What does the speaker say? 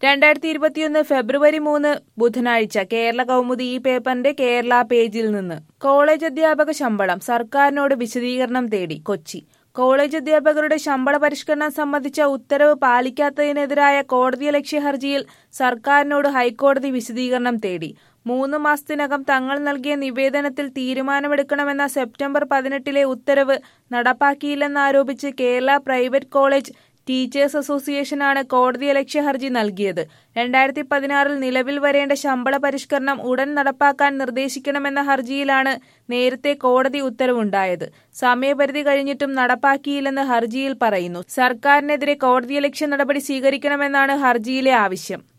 രണ്ടായിരത്തി ഇരുപത്തിയൊന്ന് ഫെബ്രുവരി മൂന്ന് ബുധനാഴ്ച കേരള കൗമുദി ഈ പേപ്പറിന്റെ കേരള പേജിൽ നിന്ന് കോളേജ് അധ്യാപക ശമ്പളം സർക്കാരിനോട് വിശദീകരണം തേടി കൊച്ചി കോളേജ് അധ്യാപകരുടെ ശമ്പള പരിഷ്കരണം സംബന്ധിച്ച ഉത്തരവ് പാലിക്കാത്തതിനെതിരായ കോടതിയലക്ഷ്യ ഹർജിയിൽ സർക്കാരിനോട് ഹൈക്കോടതി വിശദീകരണം തേടി മൂന്ന് മാസത്തിനകം തങ്ങൾ നൽകിയ നിവേദനത്തിൽ തീരുമാനമെടുക്കണമെന്ന സെപ്റ്റംബർ പതിനെട്ടിലെ ഉത്തരവ് നടപ്പാക്കിയില്ലെന്നാരോപിച്ച് കേരള പ്രൈവറ്റ് കോളേജ് ടീച്ചേഴ്സ് അസോസിയേഷനാണ് കോടതിയലക്ഷ്യ ഹർജി നൽകിയത് രണ്ടായിരത്തി പതിനാറിൽ നിലവിൽ വരേണ്ട ശമ്പള പരിഷ്കരണം ഉടൻ നടപ്പാക്കാൻ നിർദ്ദേശിക്കണമെന്ന ഹർജിയിലാണ് നേരത്തെ കോടതി ഉത്തരവുണ്ടായത് സമയപരിധി കഴിഞ്ഞിട്ടും നടപ്പാക്കിയില്ലെന്ന് ഹർജിയിൽ പറയുന്നു സർക്കാരിനെതിരെ കോടതിയലക്ഷ്യ നടപടി സ്വീകരിക്കണമെന്നാണ് ഹർജിയിലെ ആവശ്യം